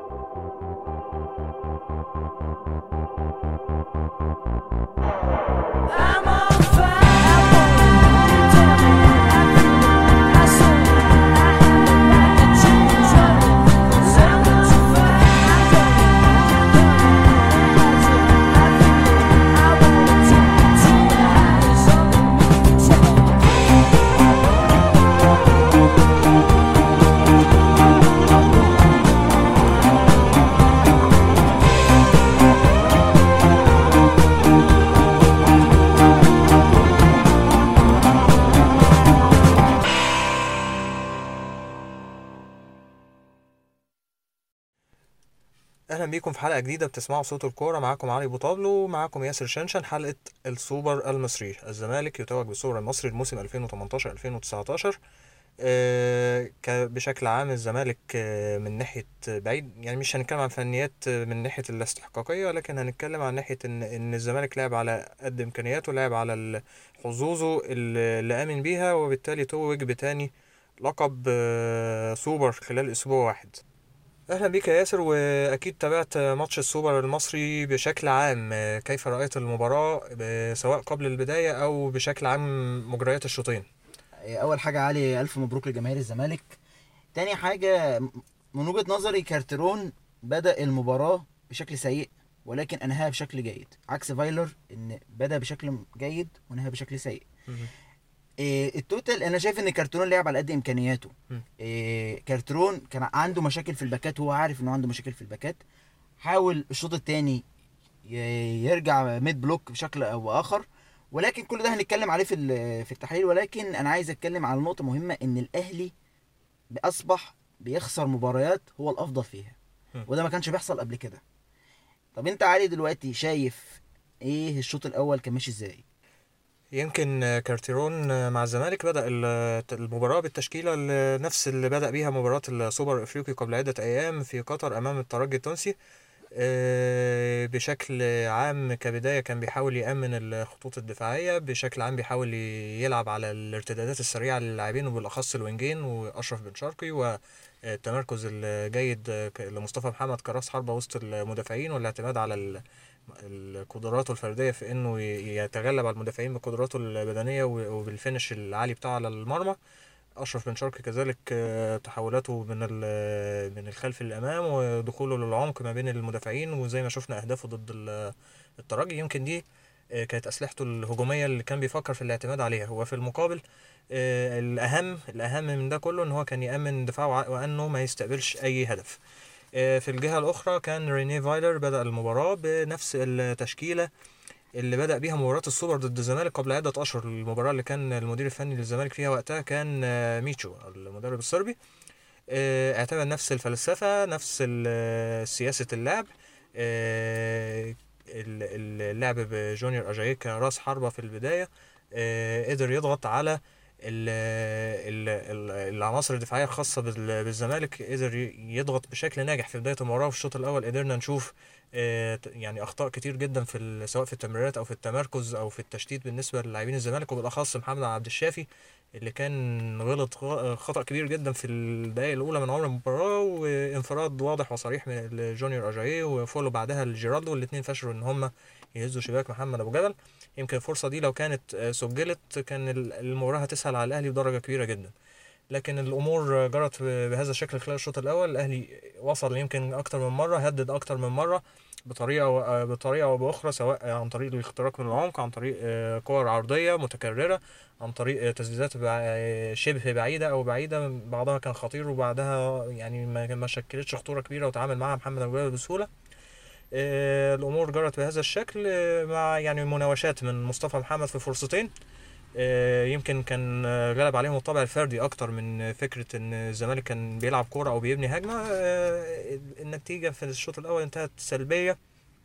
I'm on fire. Tell me I feel it. I saw it. I have it like a change of it. 'Cause I'm on fire. I got it. I feel it. I wanna take it to the highest of the mountain. اهلا بيكم في حلقه جديده بتسمعوا صوت الكوره معاكم علي ابو طابلو ومعاكم ياسر شنشن حلقه السوبر المصري الزمالك يتوج بالسوبر المصري الموسم 2018 2019 آه، ك- بشكل عام الزمالك آه، من ناحيه بعيد يعني مش هنتكلم عن فنيات آه، من ناحيه الاستحقاقيه ولكن هنتكلم عن ناحيه ان ان الزمالك لعب على قد امكانياته لعب على ال- حظوظه اللي اللي امن بيها وبالتالي توج بتاني لقب آه، سوبر خلال اسبوع واحد اهلا بيك يا ياسر واكيد تابعت ماتش السوبر المصري بشكل عام كيف رايت المباراه سواء قبل البدايه او بشكل عام مجريات الشوطين اول حاجه علي الف مبروك لجماهير الزمالك تاني حاجه من وجهه نظري كارترون بدا المباراه بشكل سيء ولكن انهاها بشكل جيد عكس فايلر ان بدا بشكل جيد وانهاها بشكل سيء إيه التوتال انا شايف ان كارترون لعب على قد امكانياته مم. إيه كارترون كان عنده مشاكل في الباكات وهو عارف انه عنده مشاكل في الباكات حاول الشوط الثاني يرجع ميد بلوك بشكل او اخر ولكن كل ده هنتكلم عليه في ال- في التحليل ولكن انا عايز اتكلم على نقطه مهمه ان الاهلي اصبح بيخسر مباريات هو الافضل فيها مم. وده ما كانش بيحصل قبل كده طب انت علي دلوقتي شايف ايه الشوط الاول كان ماشي ازاي يمكن كارتيرون مع الزمالك بدا ال- المباراه بالتشكيله اللي- نفس اللي بدا بيها مباراه السوبر الافريقي قبل عده ايام في قطر امام الترجي التونسي آه، بشكل عام كبداية كان بيحاول يأمن الخطوط الدفاعية بشكل عام بيحاول ي- يلعب على الارتدادات السريعة للاعبين وبالأخص الوينجين وأشرف بن شرقي والتمركز الجيد ك- لمصطفى محمد كراس حربة وسط المدافعين والاعتماد على ال- ال- قدراته الفردية في إنه ي- يتغلب على المدافعين بقدراته البدنية و- وبالفينش العالي بتاعه على المرمى أشرف بن شرقي كذلك آه، تحولاته من ال- من الخلف للأمام ودخوله للعمق ما بين المدافعين وزي ما شفنا أهدافه ضد ال- الترجي يمكن دي آه، كانت أسلحته الهجومية اللي كان بيفكر في الاعتماد عليها وفي المقابل آه، الأهم الأهم من ده كله إن هو كان يأمن دفاعه وع- وأنه ما يستقبلش أي هدف آه، في الجهة الأخرى كان رينيه فايلر بدأ المباراة بنفس التشكيلة اللي بدأ بيها مباراة السوبر ضد الزمالك قبل عدة أشهر المباراة اللي كان المدير الفني للزمالك فيها وقتها كان آه، ميتشو المدرب الصربي آه، اعتمد نفس الفلسفة نفس ال- سياسة اللعب آه، ال- ال- اللعب بجونيور أجاييه كراس حربة في البداية آه، قدر يضغط على ال- ال- ال- العناصر الدفاعية الخاصة بال- بالزمالك قدر ي- يضغط بشكل ناجح في بداية المباراة في الشوط الأول قدرنا نشوف آه، ت- يعني أخطاء كتير جدا في ال- سواء في التمريرات أو في التمركز أو في التشتيت بالنسبة للاعبين الزمالك وبالأخص محمد عبد الشافي اللي كان غلط غ- خطأ كبير جدا في الدقائق الأولى من عمر المباراة وانفراد واضح وصريح من جونيور أجاييه وفولو بعدها لجيرالدو والاتنين فشلوا إن هم يهزوا شباك محمد أبو جبل يمكن الفرصة دي لو كانت آه، سجلت كان ال- المباراة هتسهل على الأهلي بدرجة كبيرة جدا لكن الأمور جرت بهذا الشكل خلال الشوط الأول الأهلي وصل يمكن أكتر من مرة هدد أكتر من مرة بطريقة و- آه، بطريقة أو بأخرى سواء عن طريق الاختراق من العمق عن طريق آه، كور عرضية متكررة عن طريق آه، تسديدات بع- شبه بعيدة أو بعيدة بعضها كان خطير وبعدها يعني ما ما شكلتش خطورة كبيرة وتعامل معها محمد أبو جبل بسهولة آه، الأمور جرت بهذا الشكل آه، مع يعني مناوشات من مصطفى محمد في فرصتين آه، يمكن كان آه، غلب عليهم الطابع الفردي اكتر من فكره ان الزمالك كان بيلعب كوره او بيبني هجمه آه، النتيجه في الشوط الاول انتهت سلبيه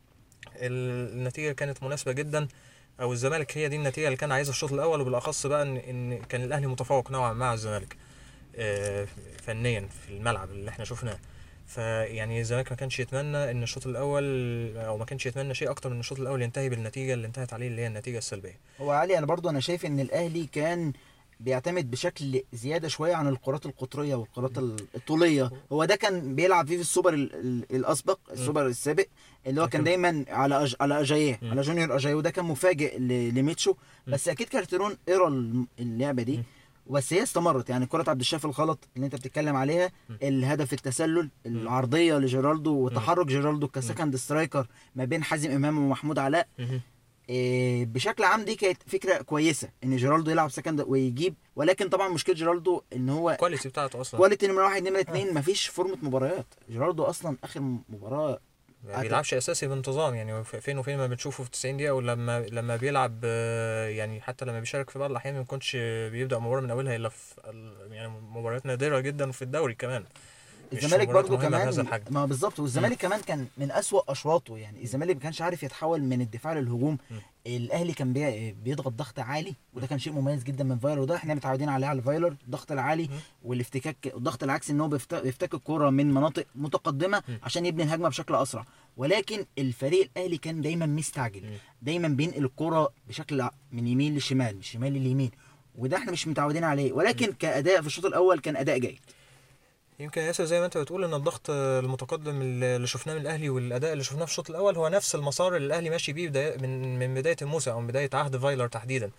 النتيجه كانت مناسبه جدا او الزمالك هي دي النتيجه اللي كان عايزها الشوط الاول وبالاخص بقى ان ان كان الاهلي متفوق نوعا ما على الزمالك آه، فنيا في الملعب اللي احنا شفناه فيعني الزمالك ما كانش يتمنى ان الشوط الاول او ما كانش يتمنى شيء اكتر من الشوط الاول ينتهي بالنتيجه اللي انتهت عليه اللي هي النتيجه السلبيه هو علي انا برضو انا شايف ان الاهلي كان بيعتمد بشكل زياده شويه عن الكرات القطريه والكرات ال- الطوليه هو ده كان بيلعب فيه في السوبر ال- ال- الاسبق السوبر السابق اللي هو كان لكن- دايما على أج... على اجاييه مم. على جونيور اجاييه وده كان مفاجئ ل... لميتشو بس اكيد كارتيرون قرا الم- اللعبه دي مم. بس هي استمرت يعني كرة عبد الشافي الغلط اللي انت بتتكلم عليها مم. الهدف التسلل العرضيه لجيرالدو وتحرك جيرالدو كسكند سترايكر ما بين حازم امام ومحمود علاء مهم. إيه، بشكل عام دي كانت فكره كويسه ان جيرالدو يلعب سكند ويجيب ولكن طبعا مشكله جيرالدو ان هو الكواليتي بتاعته اصلا كواليتي نمره واحد نمره اتنين مفيش فورمه مباريات جيرالدو اصلا اخر مباراه ما بيلعبش اساسي بانتظام يعني ف- فين وفين ما بنشوفه في 90 دقيقه ولما لما بيلعب آه، يعني حتى لما بيشارك في بعض الاحيان ما بيكونش بيبدا مباراه من اولها الا في ال- يعني مباريات نادره جدا وفي الدوري كمان مش الزمالك مباريات برضو مهمة بهذا كمان الحجم. ما بالظبط والزمالك كمان كان من أسوأ اشواطه يعني الزمالك ما كانش عارف يتحول من الدفاع للهجوم م. الاهلي كان بي- بيضغط ضغط عالي وده كان شيء مميز جدا من فايلر وده احنا متعودين عليه على فايلر الضغط العالي م. والافتكاك الضغط العكسي ان هو بيفت- بيفتك الكوره من مناطق متقدمه م. عشان يبني الهجمه بشكل اسرع ولكن الفريق الاهلي كان دايما مستعجل م. دايما بينقل الكوره بشكل ع- من يمين لشمال من شمال لليمين وده احنا مش متعودين عليه ولكن كاداء في الشوط الاول كان اداء جيد يمكن يا ياسر زي ما انت بتقول ان الضغط المتقدم اللي شفناه من الاهلي والاداء اللي شفناه في الشوط الاول هو نفس المسار اللي الاهلي ماشي بيه بداية من من بدايه الموسم او من بدايه عهد فايلر تحديدا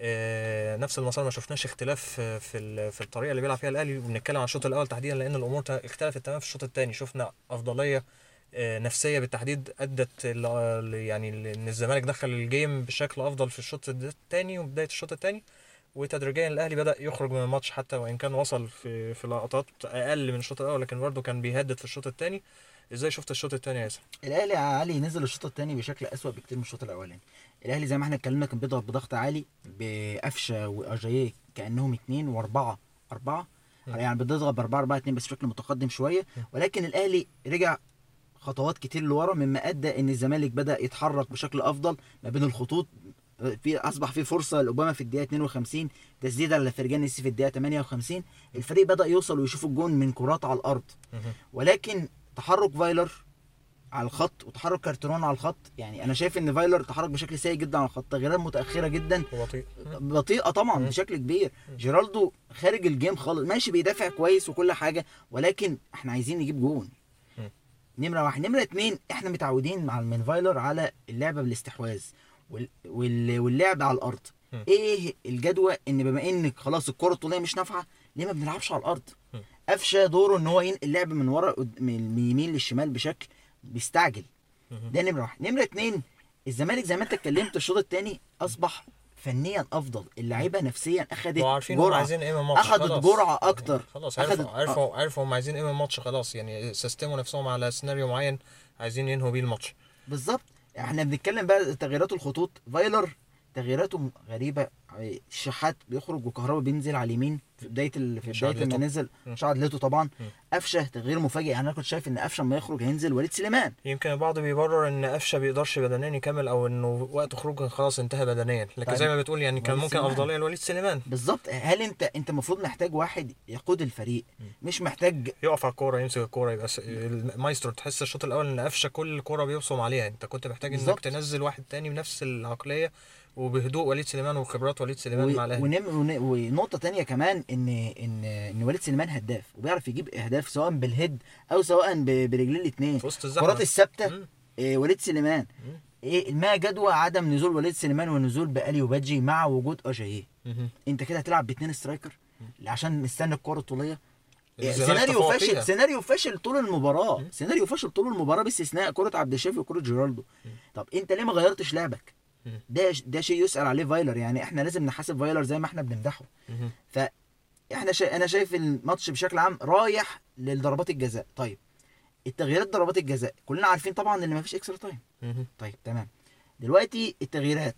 آه، نفس المسار ما شفناش اختلاف في في ال- في الطريقه اللي بيلعب فيها الاهلي وبنتكلم عن الشوط الاول تحديدا لان الامور تا- اختلفت تماما في الشوط الثاني شفنا افضليه آه، نفسيه بالتحديد ادت ل- ل- يعني ل- ان الزمالك دخل الجيم بشكل افضل في الشوط الثاني وبدايه الشوط الثاني وتدريجيا الاهلي بدا يخرج من الماتش حتى وان كان وصل في في لقطات اقل من الشوط الاول لكن برضه كان بيهدد في الشوط الثاني ازاي شفت الشوط الثاني يا ياسر الاهلي يا علي نزل الشوط الثاني بشكل اسوأ بكتير من الشوط الاولاني الاهلي زي ما احنا اتكلمنا كان بيضغط بضغط عالي بقفشه واجاييه كانهم اتنين واربعه اربعه م. يعني بتضغط باربعه اربعه اتنين بس بشكل متقدم شويه ولكن الاهلي رجع خطوات كتير لورا مما ادى ان الزمالك بدا يتحرك بشكل افضل ما بين الخطوط في اصبح في فرصه لاوباما في الدقيقه 52 تسديده على فرجان السي في الدقيقه 58 الفريق بدا يوصل ويشوف الجون من كرات على الارض مهم. ولكن تحرك فايلر على الخط وتحرك كارترون على الخط يعني انا شايف ان فايلر تحرك بشكل سيء جدا على الخط تغييرات متاخره جدا وبطيء بطيئه طبعا مم. بشكل كبير جيرالدو خارج الجيم خالص ماشي بيدافع كويس وكل حاجه ولكن احنا عايزين نجيب جون مم. نمره واحد نمره اتنين احنا متعودين مع من فايلر على اللعبه بالاستحواذ وال... وال... واللعب على الارض مم. ايه الجدوى ان بما ان خلاص الكره الطوليه مش نافعه ليه ما بنلعبش على الارض مم. قفشه دوره ان هو ينقل اللعب من ورا قد- من اليمين للشمال بشكل بيستعجل مهم. ده نمره واحد نمره اتنين الزمالك زي ما انت اتكلمت الشوط الثاني اصبح فنيا افضل اللعيبه نفسيا اخذت هو عارفين هم جرعه عايزين ايه من الماتش اخذت خلاص. جرعه اكتر خلاص أخدت- عرفوا عرفوا عرفوا هم عايزين ايه من الماتش خلاص يعني سيستموا نفسهم على سيناريو معين عايزين ينهوا بيه الماتش بالظبط احنا بنتكلم بقى تغييرات الخطوط فايلر تغييراته غريبه الشحات بيخرج وكهربا بينزل على اليمين في بدايه ال... في مش بدايه لما عدلته. نزل مم. مش عدلته طبعا مم. قفشه تغيير مفاجئ يعني انا كنت شايف ان قفشه لما يخرج هينزل وليد سليمان يمكن البعض بيبرر ان قفشه بيقدرش بدنيا يكمل او انه وقت خروجه خلاص انتهى بدنيا لكن طيب. زي ما بتقول يعني كان وليد ممكن سليمان. افضليه لوليد سليمان بالظبط هل انت انت المفروض محتاج واحد يقود الفريق مش محتاج يقف على الكوره يمسك الكوره يبقى س- المايسترو تحس الشوط الاول ان قفشه كل كوره بيبصم عليها انت كنت محتاج انك بالظبط. تنزل واحد تاني بنفس العقليه وبهدوء وليد سليمان وخبرات وليد سليمان مع و- الاهلي ونم... ون... ونقطة تانية كمان ان ان ان وليد سليمان هداف وبيعرف يجيب اهداف سواء بالهيد او سواء ب... برجلين الاثنين في وسط الزحمه الكرات الثابتة مم. إيه وليد سليمان مم. إيه ما جدوى عدم نزول وليد سليمان ونزول بقالي وباجي مع وجود اجاييه مهم. انت كده هتلعب باثنين سترايكر عشان مستني الكرة الطولية إيه، الزمالك سيناريو تفوق فاشل فيها. سيناريو فاشل طول المباراة مم. سيناريو فاشل طول المباراة باستثناء كرة عبد الشافي وكرة جيرالدو طب انت ليه ما غيرتش لعبك مم. ده ده شيء يسأل عليه فايلر يعني احنا لازم نحاسب فايلر زي ما احنا بنمدحه مهم. احنا شا... انا شايف الماتش بشكل عام رايح للضربات الجزاء طيب التغييرات ضربات الجزاء كلنا عارفين طبعا ان مفيش اكسترا تايم مهم. طيب تمام دلوقتي التغييرات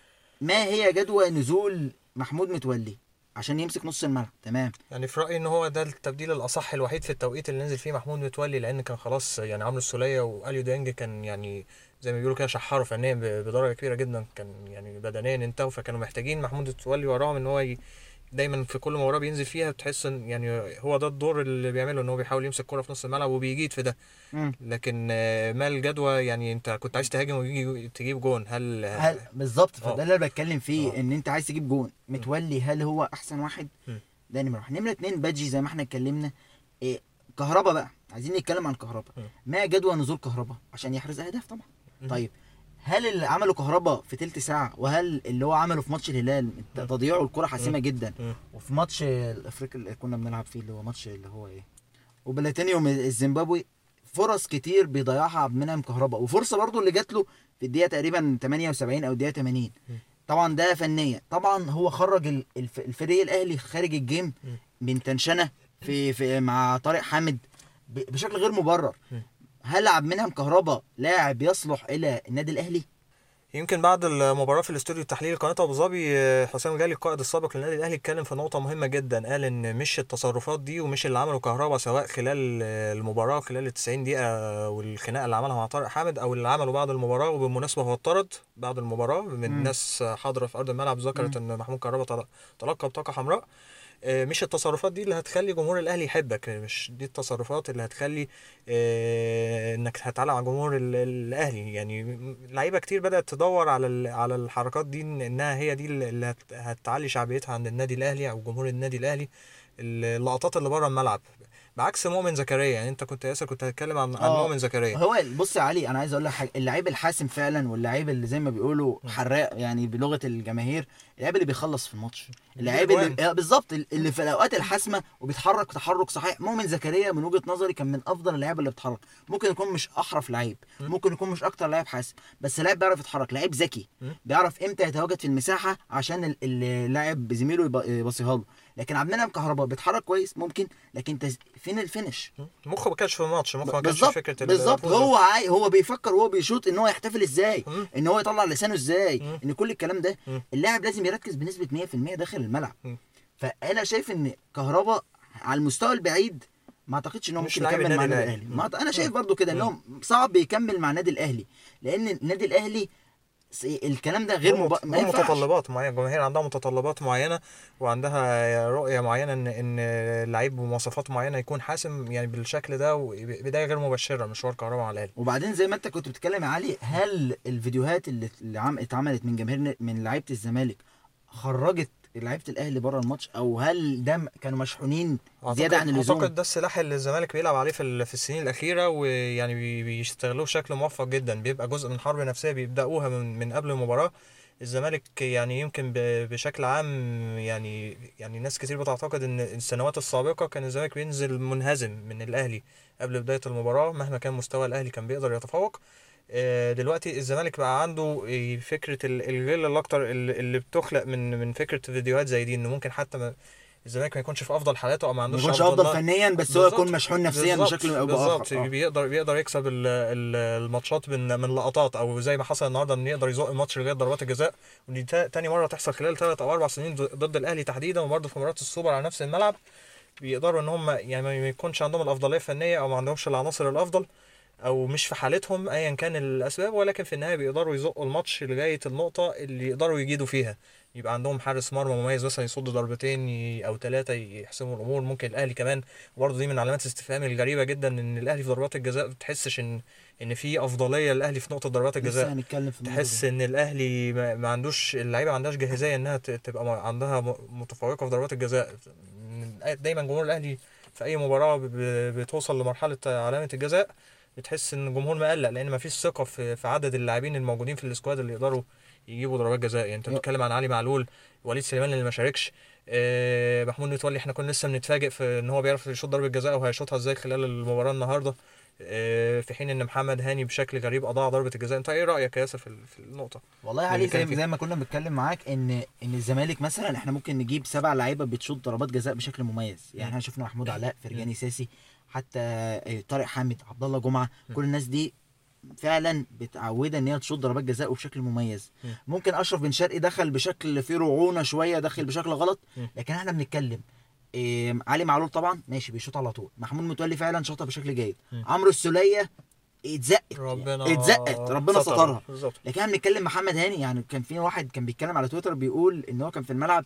ما هي جدوى نزول محمود متولي عشان يمسك نص الملعب تمام يعني في رأيي ان هو ده التبديل الاصح الوحيد في التوقيت اللي نزل فيه محمود متولي لان كان خلاص يعني عمرو السولية واليو ديانج كان يعني زي ما بيقولوا كده شحروا فنيا ب- بدرجة كبيرة جدا كان يعني بدنيا انتهوا فكانوا محتاجين محمود متولي وراهم ان هو ي- دايما في كل مباراه بينزل فيها بتحس ان يعني هو ده الدور اللي بيعمله ان هو بيحاول يمسك كرة في نص الملعب وبيجيد في ده مم. لكن آه، ما الجدوى يعني انت كنت عايز تهاجم ويجي تجيب جون هل هل بالظبط آه. فده اللي انا بتكلم فيه آه. ان انت عايز تجيب جون متولي هل هو احسن واحد مم. ده نمره واحد نمره اتنين بادجي زي ما احنا اتكلمنا إيه كهربا بقى عايزين نتكلم عن كهربا مم. ما جدوى نزول كهربا عشان يحرز اهداف طبعا مم. طيب هل اللي عمله كهربا في تلت ساعه وهل اللي هو عمله في ماتش الهلال تضييعه الكره حاسمه جدا مم. وفي ماتش الافريقي اللي كنا بنلعب فيه اللي هو ماتش اللي هو ايه وبلاتينيوم الزيمبابوي فرص كتير بيضيعها عبد المنعم كهربا وفرصه برضو اللي جات له في الدقيقه تقريبا 78 او الدقيقه 80 طبعا ده فنيا طبعا هو خرج ال- الف- الفريق الاهلي خارج الجيم من تنشنه في, في مع طارق حامد ب- بشكل غير مبرر م. هل عبد المنعم كهربا لاعب يصلح الى النادي الاهلي يمكن بعد المباراة في الاستوديو التحليلي قناة أبو ظبي آه، حسام غالي القائد السابق للنادي الأهلي اتكلم في نقطة مهمة جدا قال إن مش التصرفات دي ومش اللي عمله كهربا سواء خلال آه، المباراة خلال ال 90 دقيقة والخناقة اللي عملها مع طارق حامد أو اللي عمله بعد المباراة وبالمناسبة هو اتطرد بعد المباراة من مم. ناس حاضرة في أرض الملعب ذكرت إن محمود كهربا تل- تلقى بطاقة حمراء آه، مش التصرفات دي اللي هتخلي جمهور الاهلي يحبك مش دي التصرفات اللي هتخلي آه، انك هتعلق على جمهور ال- الاهلي يعني م- لعيبه كتير بدات تدور على ال- على الحركات دي إن- انها هي دي اللي هت- هتعلي شعبيتها عند النادي الاهلي او جمهور النادي الاهلي اللقطات اللي بره الملعب بعكس مؤمن زكريا يعني انت كنت ياسر كنت هتتكلم عن عن آه. مؤمن زكريا هو بص يا علي انا عايز اقول لك حاجه اللعيب الحاسم فعلا واللعيب اللي زي ما بيقولوا حراق يعني بلغه الجماهير اللعيب اللي بيخلص في الماتش اللعيب اللي أجوان. آه، بالظبط اللي في الاوقات الحاسمه وبيتحرك تحرك صحيح مؤمن زكريا من وجهه نظري كان من افضل اللعيبه اللي بتتحرك ممكن يكون مش احرف لعيب ممكن يكون مش اكتر لعيب حاسم بس لعيب بيعرف يتحرك لعيب ذكي مم. بيعرف امتى يتواجد في المساحه عشان ال- اللاعب زميله يب- يبصيها له لكن عبد المنعم كهربا بيتحرك كويس ممكن لكن تز... فين الفينش مخه ما كانش في الماتش مخه ما كانش في بالظبط فكره بالظبط الفوز. هو عاي هو بيفكر وهو بيشوط ان هو يحتفل ازاي مم. ان هو يطلع لسانه ازاي مم. ان كل الكلام ده مم. اللاعب لازم يركز بنسبه 100% داخل الملعب مم. فانا شايف ان كهربا على المستوى البعيد ما اعتقدش ان هو مش ممكن لاعب يكمل مع النادي النادي الأهلي. الاهلي ما أعت- انا شايف مم. برضو كده ان هو صعب يكمل مع النادي الاهلي لان النادي الاهلي س- الكلام ده غير هم مب... ما هم ينفعش متطلبات معينه الجماهير عندها متطلبات معينه وعندها رؤيه معينه ان ان اللعيب بمواصفات معينه يكون حاسم يعني بالشكل ده وبدايه غير مبشره مشوار كهرباء مع الاهلي وبعدين زي ما انت كنت بتتكلم يا علي هل الفيديوهات اللي اللي عم اتعملت من جماهير من لعيبه الزمالك خرجت لعيبه الاهلي بره الماتش او هل ده م- كانوا مشحونين زياده أعتقد- عن اللزوم اعتقد ده السلاح اللي الزمالك بيلعب عليه في ال- في السنين الاخيره ويعني بي- بيستغلوه بشكل موفق جدا بيبقى جزء من حرب نفسيه بيبداوها من من قبل المباراه الزمالك يعني يمكن ب- بشكل عام يعني يعني ناس كتير بتعتقد ان السنوات السابقه كان الزمالك بينزل منهزم من الاهلي قبل بدايه المباراه مهما كان مستوى الاهلي كان بيقدر يتفوق آه، دلوقتي الزمالك بقى عنده آه، فكره ال- الغل الاكتر اللي اللي بتخلق من من فكره فيديوهات زي دي انه ممكن حتى ما الزمالك ما يكونش في افضل حالاته او ما ما عندوش يكونش افضل فنيا بس هو بالظبط. يكون مشحون نفسيا بالظبط. بشكل او بالظبط باخر آه. بيقدر بيقدر يكسب ال- ال- الماتشات من من لقطات او زي ما حصل النهارده ان يقدر يزق الماتش لغايه ضربات الجزاء ودي تا- تاني مره تحصل خلال ثلاث او اربع سنين ضد ضد الاهلي تحديدا وبرده في مباراه السوبر على نفس الملعب بيقدروا ان هم يعني ما يكونش عندهم الافضليه الفنيه او ما عندهمش العناصر الافضل او مش في حالتهم ايا كان الاسباب ولكن في النهايه بيقدروا يزقوا الماتش لغايه النقطه اللي يقدروا يجيدوا فيها يبقى عندهم حارس مرمى مميز مثلا يصد ضربتين ي- او ثلاثه يحسموا الامور ممكن الاهلي كمان وبرضه دي من علامات الاستفهام الغريبه جدا ان الاهلي في ضربات الجزاء ما بتحسش ان ان في افضليه للاهلي في نقطه ضربات لسه الجزاء هنتكلم في النقطة تحس دي. ان الاهلي ما ما عندوش اللعيبه ما عندهاش جاهزيه انها ت- تبقى م- عندها م- متفوقه في ضربات الجزاء دايما جمهور الاهلي في اي مباراه ب- ب- بتوصل لمرحله علامه الجزاء بتحس ان الجمهور مقلق لان ما فيش ثقه في في عدد اللاعبين الموجودين في السكواد اللي يقدروا يجيبوا ضربات جزاء يعني انت يو. بتتكلم عن علي معلول وليد سليمان اللي ما شاركش آه، محمود متولي احنا كنا لسه بنتفاجئ في ان هو بيعرف يشوط ضربه جزاء وهيشوطها ازاي خلال المباراه النهارده آه، في حين ان محمد هاني بشكل غريب اضاع ضربه الجزاء انت ايه رايك يا ياسر في ال- في النقطه والله يا اللي علي كان زي, فيه. زي ما كنا بنتكلم معاك ان ان الزمالك مثلا احنا ممكن نجيب سبع لعيبه بتشوط ضربات جزاء بشكل مميز يعني احنا شفنا محمود علاء فرجاني ساسي حتى آه، طارق حامد عبد الله جمعه كل الناس دي فعلا متعوده ان هي تشوط ضربات جزاء وبشكل مميز م. ممكن اشرف بن شرقي دخل بشكل فيه رعونه شويه دخل بشكل غلط م. لكن احنا بنتكلم إيه علي معلول طبعا ماشي بيشوط على طول محمود متولي فعلا شاطها بشكل جيد م. عمرو السوليه اتزقت ربنا اتزقت ربنا ستر. سترها بالظبط لكن احنا بنتكلم محمد هاني يعني كان في واحد كان بيتكلم على تويتر بيقول ان هو كان في الملعب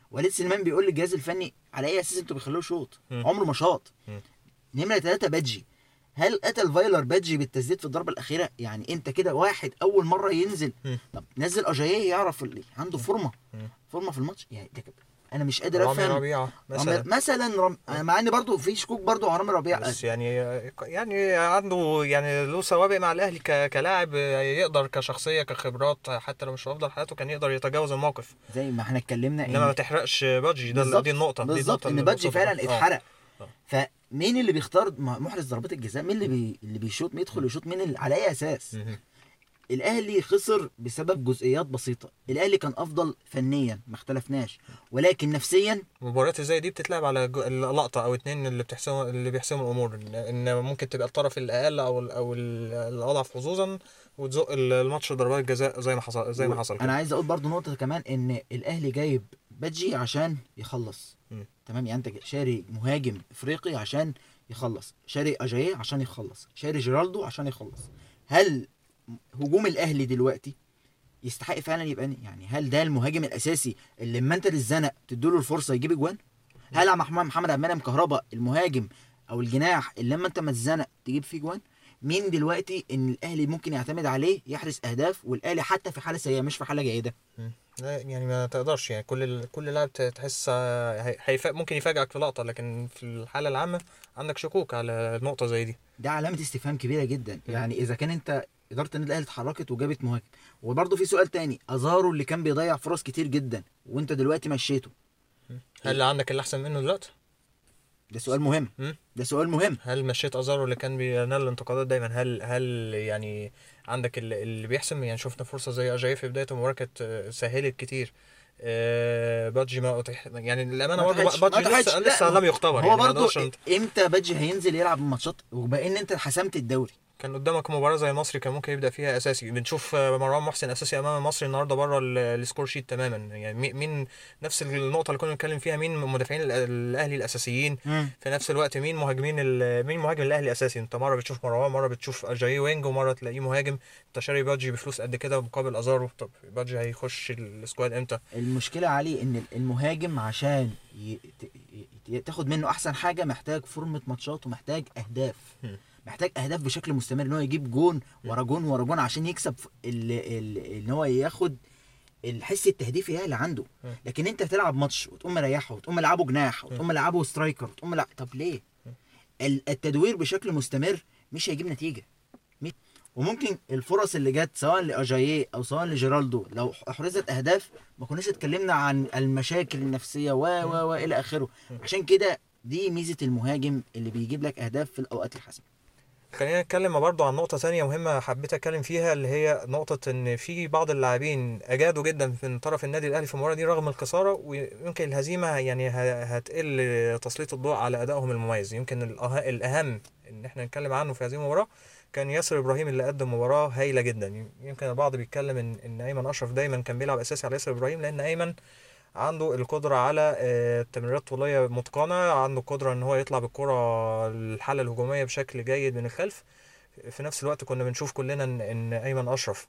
وليد سليمان بيقول للجهاز الفني على اي اساس انتوا بيخلوه شوط مم. عمره ما شاط مم. نمره ثلاثة بادجي هل قتل فايلر بادجي بالتسديد في الضربه الاخيره يعني انت كده واحد اول مره ينزل مم. طب نزل اجاييه يعرف اللي عنده فورمه مم. فورمه في الماتش يعني ده كده. انا مش قادر رامي افهم ربيعه مثلا مثلا مثلا رم... مع ان برضو في شكوك برضو على رامي ربيعه بس يعني يعني عنده يعني له سوابق مع الاهلي ك- كلاعب يقدر كشخصيه كخبرات حتى لو مش في افضل حياته كان يقدر يتجاوز الموقف زي ما احنا اتكلمنا انما ما تحرقش بادجي ده بالظبط، دي النقطه دي بالظبط النقطة ان اللي بادجي بوصفها. فعلا آه. اتحرق آه. فمين اللي بيختار م- محرز ضربات الجزاء مين اللي بي... اللي بيشوط مين يدخل يشوط مين اللي... على اي اساس مهم. الاهلي خسر بسبب جزئيات بسيطه الاهلي كان افضل فنيا ما اختلفناش ولكن نفسيا مباريات زي دي بتتلعب على جو- اللقطه او اتنين اللي بتحسم اللي بيحسموا الامور ان إن ممكن تبقى الطرف الاقل او ال- او ال- الاضعف حظوظا وتزق ال- الماتش ضربات جزاء زي ما حصل زي ما حصل انا كده عايز اقول برضو نقطه كمان ان الاهلي جايب بادجي عشان يخلص مم. تمام يعني انت شاري مهاجم افريقي عشان يخلص شاري اجاييه عشان يخلص شاري جيرالدو عشان يخلص هل هجوم الاهلي دلوقتي يستحق فعلا يبقى يعني هل ده المهاجم الاساسي اللي لما انت تتزنق تديله الفرصه يجيب اجوان هل عم محمد محمد عبد المنعم كهربا المهاجم او الجناح اللي لما انت ما تتزنق تجيب فيه جوان مين دلوقتي ان الاهلي ممكن يعتمد عليه يحرز اهداف والاهلي حتى في حاله سيئه مش في حاله جيده مم. لا يعني ما تقدرش يعني كل ال- كل لاعب ت- تحس هي- هيف... ممكن يفاجئك في لقطه لكن في الحاله العامه عندك شكوك على نقطه زي دي ده علامه استفهام كبيره جدا يعني اذا كان انت اداره النادي الاهلي اتحركت وجابت مهاجم وبرضه في سؤال تاني ازارو اللي كان بيضيع فرص كتير جدا وانت دلوقتي مشيته هل عندك اللي احسن منه دلوقتي ده سؤال مهم مم. ده سؤال مهم هل مشيت ازارو اللي كان بينال الانتقادات دايما هل هل يعني عندك اللي, اللي بيحسم يعني شفنا فرصه زي اجاي في بدايه المباراه كانت آه، سهلت كتير آه، بادجي ما أتيح يعني الامانه ما برضه تحدش- بادجي ما تحدش. لسه لا، لسه لم يختبر هو يعني ما برضه نقدرش نت- امتى بادجي هينزل يلعب ماتشات وبان انت حسمت الدوري كان قدامك مباراه زي المصري كان ممكن يبدا فيها اساسي بنشوف آه، مروان محسن اساسي امام المصري النهارده بره ال- السكور شيت تماما يعني مي- مين نفس النقطه اللي كنا بنتكلم فيها مين مدافعين ال- الاهلي الاساسيين في نفس الوقت مين مهاجمين ال- مين مهاجم الاهلي الاساسي انت مره بتشوف مروان مره بتشوف اجاي وينج ومره تلاقيه مهاجم انت شاري بادجي بفلوس قد كده مقابل ازارو طب بادجي هيخش السكواد امتى المشكله علي ان المهاجم عشان ي... ت- ي... تاخد منه احسن حاجه محتاج فورمه ماتشات ومحتاج اهداف هم. محتاج اهداف بشكل مستمر ان هو يجيب جون ورا جون ورا جون عشان يكسب ف- ال... ال... ان هو ياخد الحس التهديفي ده اللي عنده هم. لكن انت تلعب ماتش وتقوم مريحه وتقوم ملعبه جناح وتقوم ملعبه سترايكر وتقوم ملعب طب ليه ال- التدوير بشكل مستمر مش هيجيب نتيجه مي- وممكن الفرص اللي جت سواء لاجاييه او سواء لجيرالدو لو احرزت اهداف ما كناش اتكلمنا عن المشاكل النفسيه و و و الى اخره عشان كده دي ميزه المهاجم اللي بيجيب لك اهداف في الاوقات الحاسمه خلينا نتكلم برضه عن نقطة تانية مهمة حبيت أتكلم فيها اللي هي نقطة إن في بعض اللاعبين أجادوا جدا من طرف النادي الأهلي في المباراة دي رغم الخسارة ويمكن الهزيمة يعني ه- هتقل تسليط الضوء على أدائهم المميز يمكن الأه- الأهم إن إحنا نتكلم عنه في هذه المباراة كان ياسر إبراهيم اللي قدم مباراة هايلة جدا يمكن البعض بيتكلم إن إن أيمن أشرف دايما كان بيلعب أساسي على ياسر إبراهيم لأن أيمن عنده القدرة على آه، تمريرات طولية متقنة عنده القدرة إن هو يطلع بالكرة الحالة الهجومية بشكل جيد من الخلف في نفس الوقت كنا بنشوف كلنا ان ان ايمن اشرف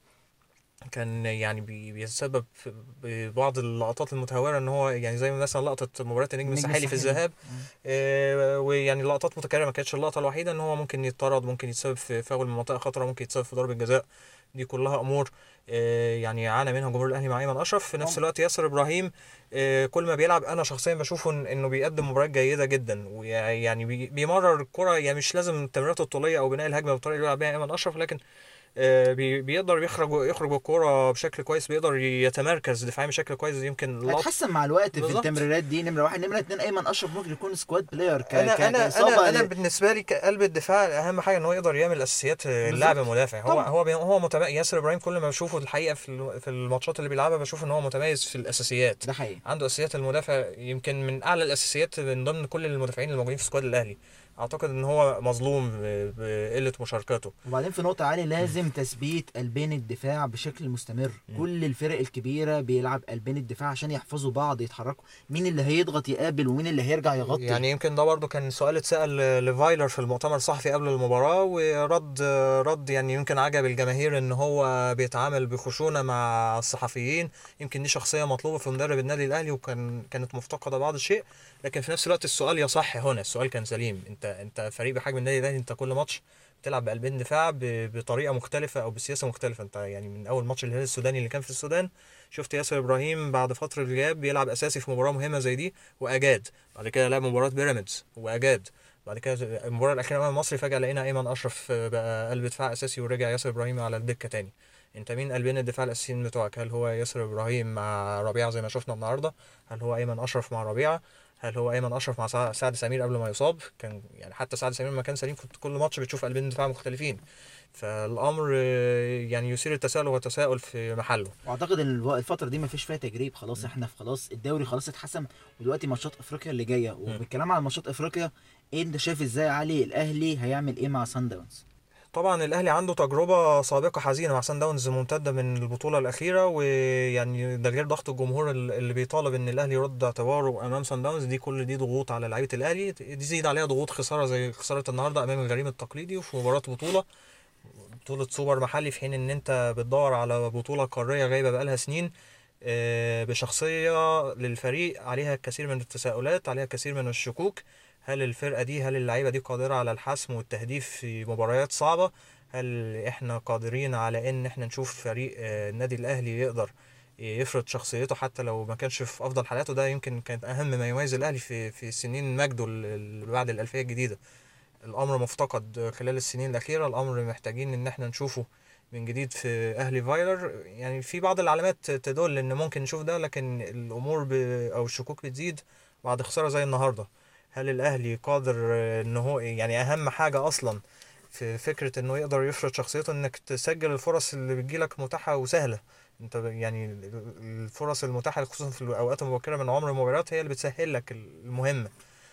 كان يعني بي- بيتسبب في ببعض اللقطات المتهوره ان هو يعني زي مثلا لقطه مباراه النجم النجم الساحلي في الساحلي. الذهاب آه، ويعني لقطات متكرره ما كانتش اللقطه الوحيده ان هو ممكن يتطرد ممكن يتسبب في فاول من منطقه خطره ممكن يتسبب في ضربه جزاء دي كلها امور آه، يعني عانى منها جمهور الاهلي مع ايمن اشرف في نفس طبعا. الوقت ياسر ابراهيم آه، كل ما بيلعب انا شخصيا بشوفه إن- انه بيقدم مباريات جيده جدا ويعني بي- بيمرر الكره يعني مش لازم التمريرات الطوليه او بناء الهجمه بالطريقه اللي بيلعب بيها ايمن اشرف لكن آه، بي- بيقدر يخرج يخرج الكوره بشكل كويس بيقدر يتمركز دفاعيا بشكل كويس يمكن اللقطة- هتحسن مع الوقت في بالظبط. التمريرات دي نمره واحد نمره اتنين ايمن اشرف ممكن يكون سكواد بلاير ك... انا ك... انا كإصابة انا انا ل- بالنسبه لي كقلب الدفاع اهم حاجه ان هو يقدر يعمل اساسيات اللاعب المدافع هو طبعا. هو بي هو متم... ياسر ابراهيم كل ما بشوفه الحقيقه في ال- في الماتشات اللي بيلعبها بشوف ان هو متميز في الاساسيات ده حقيقي عنده اساسيات المدافع يمكن من اعلى الاساسيات من ضمن كل المدافعين الموجودين في سكواد الاهلي اعتقد ان هو مظلوم ب- بقله مشاركته وبعدين في نقطة عالية لازم تثبيت قلبين الدفاع بشكل مستمر مم. كل الفرق الكبيرة بيلعب قلبين الدفاع عشان يحفظوا بعض يتحركوا مين اللي هيضغط يقابل ومين اللي هيرجع يغطي يعني يمكن ده برضه كان سؤال اتسأل لفايلر في المؤتمر الصحفي قبل المباراة ورد رد يعني يمكن عجب الجماهير ان هو بيتعامل بخشونة مع الصحفيين يمكن دي شخصية مطلوبة في مدرب النادي الاهلي وكان كانت مفتقدة بعض الشيء لكن في نفس الوقت السؤال يصح هنا السؤال كان سليم انت انت فريق بحجم النادي الاهلي انت كل ماتش بتلعب بقلبين دفاع ب- بطريقة مختلفة او بسياسة مختلفة انت يعني من اول ماتش الهلال السوداني اللي كان في السودان شفت ياسر ابراهيم بعد فترة غياب بيلعب اساسي في مباراة مهمة زي دي واجاد بعد كده لعب مباراة بيراميدز واجاد بعد كده المباراة الأخيرة أمام المصري فجأة لقينا أيمن أشرف بقى قلب دفاع أساسي ورجع ياسر إبراهيم على الدكة تاني أنت مين قلبين الدفاع الأساسيين بتوعك هل هو ياسر إبراهيم مع ربيعة زي ما شفنا النهاردة هل هو أيمن أشرف مع ربيعة هل هو أيمن أشرف مع سع- سعد سمير قبل ما يصاب كان يعني حتى سعد سمير لما كان سليم كنت كل ماتش بتشوف قلبين دفاع مختلفين فالأمر آه، يعني يثير التساؤل والتساؤل في محله واعتقد ان الو- الفترة دي مفيش فيها تجريب خلاص احنا في خلاص الدوري خلاص اتحسم ودلوقتي ماتشات افريقيا اللي جاية وبالكلام على ماتشات افريقيا إيه انت شايف ازاي يا علي الاهلي هيعمل ايه مع سان داونز طبعا الاهلي عنده تجربه سابقه حزينه مع سان داونز ممتده من البطوله الاخيره ويعني ده غير ضغط الجمهور ال- اللي بيطالب ان الاهلي يرد اعتباره امام سان داونز دي كل دي ضغوط على لعيبه الاهلي دي زيد عليها ضغوط خساره زي خساره النهارده امام الغريم التقليدي وفي مباراه بطوله بطوله سوبر محلي في حين ان انت بتدور على بطوله قاريه غايبه بقالها سنين آه، بشخصيه للفريق عليها الكثير من التساؤلات عليها الكثير من الشكوك هل الفرقة دي هل اللعيبة دي قادرة على الحسم والتهديف في مباريات صعبة هل احنا قادرين على ان احنا نشوف فريق آه، النادي الاهلي يقدر يفرض شخصيته حتى لو ما كانش في افضل حالاته ده يمكن كان اهم ما يميز الاهلي في في سنين مجده ال- ال- بعد الالفيه الجديده الامر مفتقد خلال السنين الاخيره الامر محتاجين ان احنا نشوفه من جديد في اهلي فايلر يعني في بعض العلامات تدل ان ممكن نشوف ده لكن الامور ب... او الشكوك بتزيد بعد خساره زي النهارده هل الاهلي قادر آه، ان هو يعني اهم حاجه اصلا في فكره انه يقدر يفرض شخصيته انك تسجل الفرص اللي بتجيلك متاحه وسهله انت ب- يعني ال- الفرص المتاحه خصوصا في الاوقات المبكره من عمر المباريات هي اللي بتسهل لك المهمه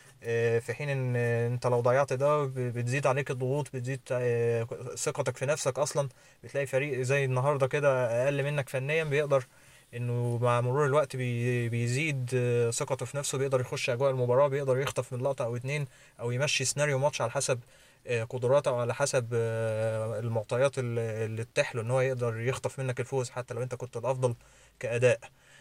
آه، في حين ان انت لو ضيعت ده ب- بتزيد عليك الضغوط بتزيد آه، ثقتك في نفسك اصلا بتلاقي فريق زي النهارده كده اقل منك فنيا بيقدر انه مع مرور الوقت بي بيزيد آه، ثقته في نفسه بيقدر يخش اجواء المباراه بيقدر يخطف من لقطه او اتنين او يمشي سيناريو ماتش على حسب آه، قدراته او على حسب آه، المعطيات اللي اللي تتيح له ان هو يقدر يخطف منك الفوز حتى لو انت كنت الافضل كاداء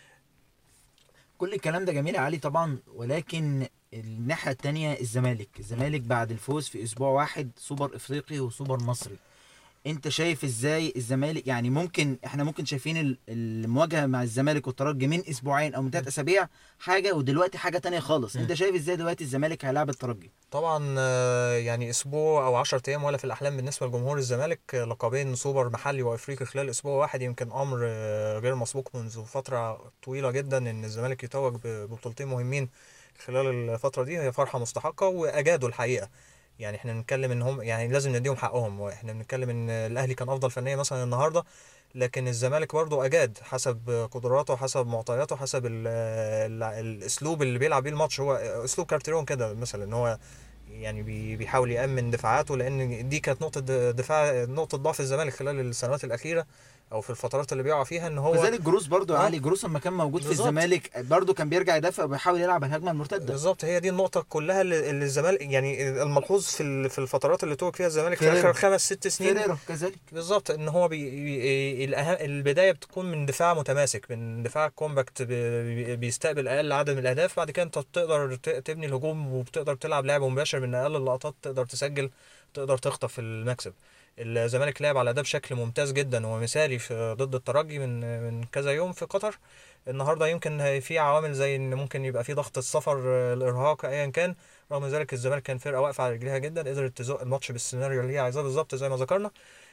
كل الكلام ده جميل يا علي طبعا ولكن الناحية التانية الزمالك الزمالك بعد الفوز في اسبوع واحد سوبر افريقي وسوبر مصري انت شايف ازاي الزمالك يعني ممكن احنا ممكن شايفين ال- المواجهة مع الزمالك والترجي من اسبوعين او من ثلاث اسابيع حاجة ودلوقتي حاجة تانية خالص انت شايف ازاي دلوقتي الزمالك هيلاعب الترجي طبعا آه، يعني اسبوع او 10 ايام ولا في الاحلام بالنسبه لجمهور الزمالك آه، لقبين سوبر محلي وافريقي خلال اسبوع واحد يمكن امر آه، غير مسبوق منذ فتره طويله جدا ان الزمالك يتوج ب- ببطولتين مهمين خلال الفتره دي هي فرحه مستحقه واجادوا الحقيقه يعني احنا بنتكلم ان هم يعني لازم نديهم حقهم واحنا بنتكلم ان الاهلي كان افضل فنيا مثلا النهارده لكن الزمالك برضو اجاد حسب قدراته حسب معطياته حسب ال ال الاسلوب اللي بيلعب بيه الماتش هو اسلوب كارتيرون كده مثلا ان هو يعني بي- بيحاول يأمن دفاعاته لأن دي كانت نقطة د- دفاع نقطة ضعف الزمالك خلال السنوات الأخيرة أو في الفترات اللي بيقع فيها إن هو وذلك جروس برضو يا آه. علي جروس لما كان موجود في بالظبط. الزمالك برضو كان بيرجع يدافع وبيحاول يلعب الهجمة المرتدة بالظبط هي دي النقطة كلها اللي اللي الزمالك يعني الملحوظ في ال- في الفترات اللي توج فيها الزمالك في فيريرا. آخر خمس ست سنين فيريرا كذلك بالظبط ان هو بي... بي... الأهم... البدايه بتكون من دفاع متماسك من دفاع كومباكت بي... بيستقبل اقل عدد من الاهداف بعد كده انت بتقدر ت... تبني الهجوم وبتقدر تلعب لعب مباشر من اقل اللقطات تقدر تسجل تقدر تخطف المكسب الزمالك لعب على ده بشكل ممتاز جدا ومثالي في ضد الترجي من من كذا يوم في قطر النهارده يمكن هي- في عوامل زي ان ممكن يبقى في ضغط السفر آه، الارهاق ايا كان رغم ذلك الزمالك كان فرقه واقفه على رجليها جدا قدرت تزق الماتش بالسيناريو اللي هي عايزاه بالظبط زي ما ذكرنا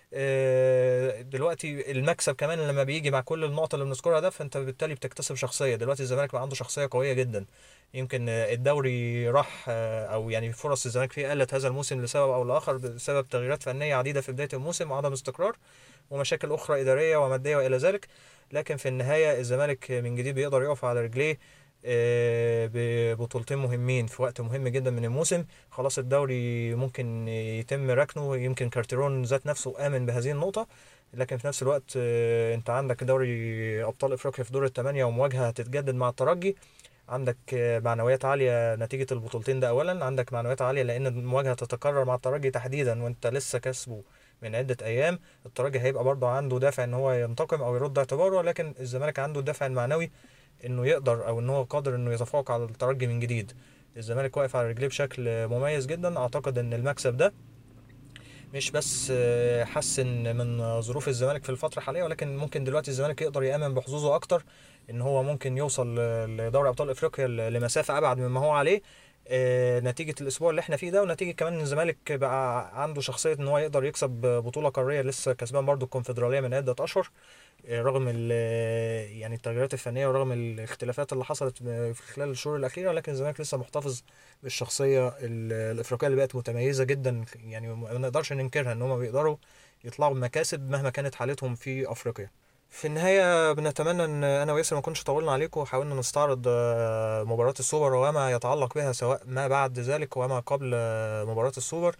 آه، دلوقتي المكسب كمان لما بيجي مع كل النقط اللي بنذكرها ده فانت بالتالي بتكتسب شخصيه دلوقتي الزمالك بقى عنده شخصيه قويه جدا يمكن آه، الدوري راح آه، او يعني فرص الزمالك فيه قلت هذا الموسم لسبب او لاخر بسبب تغييرات فنيه عديده في بدايه الموسم وعدم استقرار ومشاكل اخرى اداريه وماديه والى ذلك لكن في النهايه الزمالك من جديد بيقدر يقف على رجليه آه، ببطولتين مهمين في وقت مهم جدا من الموسم خلاص الدوري ممكن يتم ركنه يمكن كارتيرون ذات نفسه آمن بهذه النقطة لكن في نفس الوقت آه، انت عندك دوري ابطال افريقيا في دور الثمانية ومواجهة هتتجدد مع الترجي عندك آه، معنويات عالية نتيجة البطولتين ده أولا عندك معنويات عالية لأن المواجهة تتكرر مع الترجي تحديدا وأنت لسه كسبه من عدة أيام الترجي هيبقى برضه عنده دافع إن هو ينتقم أو يرد اعتباره لكن الزمالك عنده الدافع المعنوي إنه يقدر أو إن هو قادر إنه يتفوق على الترجي من جديد الزمالك واقف على رجليه بشكل مميز جدا أعتقد إن المكسب ده مش بس آه، حسن من ظروف الزمالك في الفترة الحالية ولكن ممكن دلوقتي الزمالك يقدر يأمن بحظوظه أكتر إن هو ممكن يوصل ل- لدوري أبطال أفريقيا ل- لمسافة أبعد مما هو عليه آه، نتيجة الأسبوع اللي احنا فيه ده ونتيجة كمان إن الزمالك بقى عنده شخصية إن هو يقدر يكسب بطولة قارية لسه كسبان برضو الكونفدرالية من عدة أشهر آه، رغم ال- يعني التغييرات الفنية ورغم الاختلافات اللي حصلت في خلال الشهور الأخيرة لكن الزمالك لسه محتفظ بالشخصية ال- الأفريقية اللي بقت متميزة جدا يعني ما نقدرش ننكرها إن هم بيقدروا يطلعوا بمكاسب مهما كانت حالتهم في أفريقيا في النهاية بنتمنى ان انا وياسر ما نكونش طولنا عليكم وحاولنا نستعرض آه، مباراة السوبر وما يتعلق بها سواء ما بعد ذلك وما قبل آه، مباراة السوبر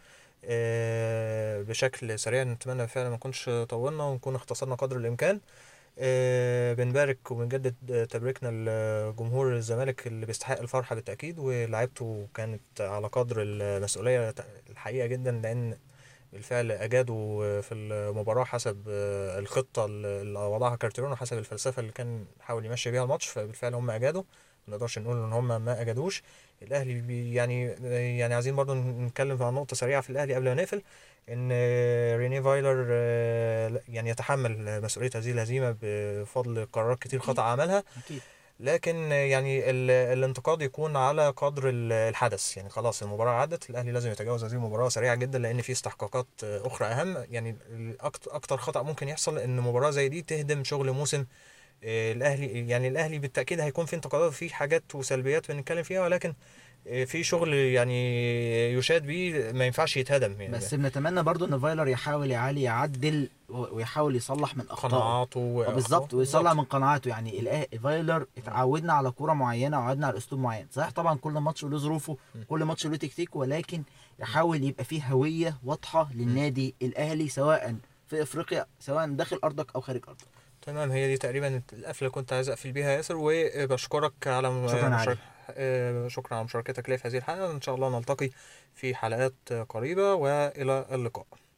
آه، بشكل سريع نتمنى فعلا ما نكونش طولنا ونكون اختصرنا قدر الامكان آه، بنبارك وبنجدد تبريكنا لجمهور الزمالك اللي بيستحق الفرحة بالتأكيد ولاعيبته كانت على قدر المسؤولية الحقيقة جدا لأن بالفعل أجادوا في المباراة حسب الخطة اللي وضعها كارتيرون وحسب الفلسفة اللي كان حاول يمشي بيها الماتش فبالفعل هم أجادوا ما نقدرش نقول ان هم ما اجادوش الاهلي بي يعني يعني عايزين برضو نتكلم عن نقطه سريعه في الاهلي قبل ما نقفل ان ريني فايلر آه، يعني يتحمل مسؤوليه هذه الهزيمه بفضل قرارات كتير خطا عملها اكيد لكن يعني ال- الانتقاد يكون على قدر ال- الحدث يعني خلاص المباراة عدت الأهلي لازم يتجاوز هذه المباراة سريعة جدا لأن في استحقاقات أخرى أهم يعني أكتر, أكتر خطأ ممكن يحصل إن مباراة زي دي تهدم شغل موسم آه، الأهلي يعني الأهلي بالتأكيد هيكون في انتقادات وفي حاجات وسلبيات بنتكلم فيها ولكن آه، في شغل يعني يشاد بيه ما ينفعش يتهدم يعني بس بنتمنى برضو ان فايلر يحاول يعالي يعدل و- ويحاول يصلح من اخطائه قناعاته آه، بالظبط ويصلح من قناعاته يعني الأه- فايلر اتعودنا على كوره معينه وعودنا على اسلوب معين صحيح طبعا كل ماتش له ظروفه م. كل ماتش له تكتيك ولكن يحاول يبقى فيه هويه واضحه للنادي الاهلي سواء في افريقيا سواء داخل ارضك او خارج ارضك تمام هي دي تقريبا القفله اللي كنت عايز اقفل بيها يا ياسر وبشكرك على م- شكراً مشار- علي. آه، شكرا على مشاركتك لي في هذه الحلقه ان شاء الله نلتقي في حلقات قريبه والى اللقاء